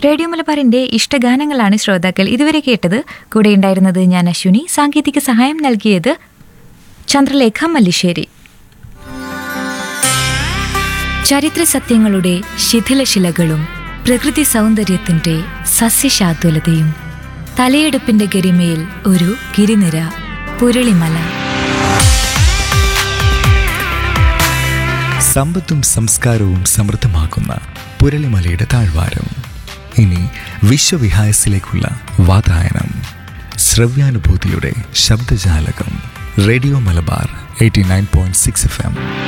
radio മലബാറിന്റെ ഇഷ്ടഗാനങ്ങളാണ് ശ്രോതാക്കൾ ഇതുവരെ കേട്ടത് കൂടെ ഉണ്ടായിരുന്നത് ഞാൻ അശ്വിനി സാങ്കേതിക സഹായം നൽകിയത് ചന്ദ്രലേഖ മല്ലിശ്ശേരി ചരിത്ര സത്യങ്ങളുടെ ശിഥിലശിലകളും പ്രകൃതി സൗന്ദര്യത്തിന്റെ സസ്യശാദ്വലതയും തലയെടുപ്പിന്റെ ഗരിമയിൽ ഒരു ഗിരിനിര പുരളിമല സമ്പത്തും സംസ്കാരവും സമൃദ്ധമാക്കുന്ന പുരളിമലയുടെ താഴ്വാരം ഇനി വിശ്വവിഹായസിലേക്കുള്ള വാതായനം ശ്രവ്യാനുഭൂതിയുടെ ശബ്ദജാലകം radio Malabar eighty nine point six F M